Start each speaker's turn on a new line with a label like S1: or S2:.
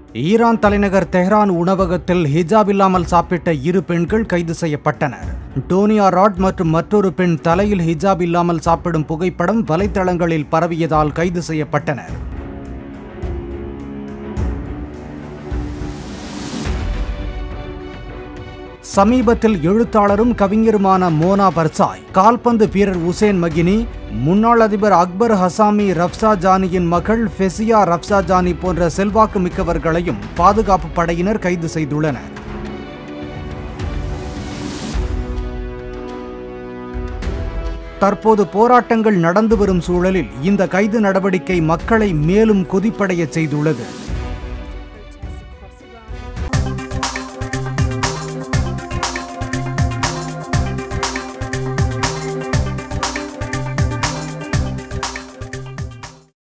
S1: Iran தலைநகர் Tehran உணவகத்தில் ஹிஜாப் இல்லாமல் சாப்பிட்ட இரு பெண்கள் கைது செய்யப்பட்டனர் டோனியா ராட் மற்றும் மற்றொரு பெண் தலையில் ஹிஜாப் இல்லாமல் சாப்பிடும் புகைப்படம் வலைத்தளங்களில் பரவியதால் கைது செய்யப்பட்டனர் சமீபத்தில் எழுத்தாளரும் கவிஞருமான மோனா பர்சாய் கால்பந்து வீரர் உசேன் மகினி முன்னாள் அதிபர் அக்பர் ஹசாமி ரப்சா ஜானியின் மகள் ஃபெசியா ரப்சா ஜானி போன்ற செல்வாக்கு மிக்கவர்களையும் பாதுகாப்பு படையினர் கைது செய்துள்ளனர் தற்போது போராட்டங்கள் நடந்து வரும் சூழலில் இந்த கைது நடவடிக்கை மக்களை மேலும் கொதிப்படைய செய்துள்ளது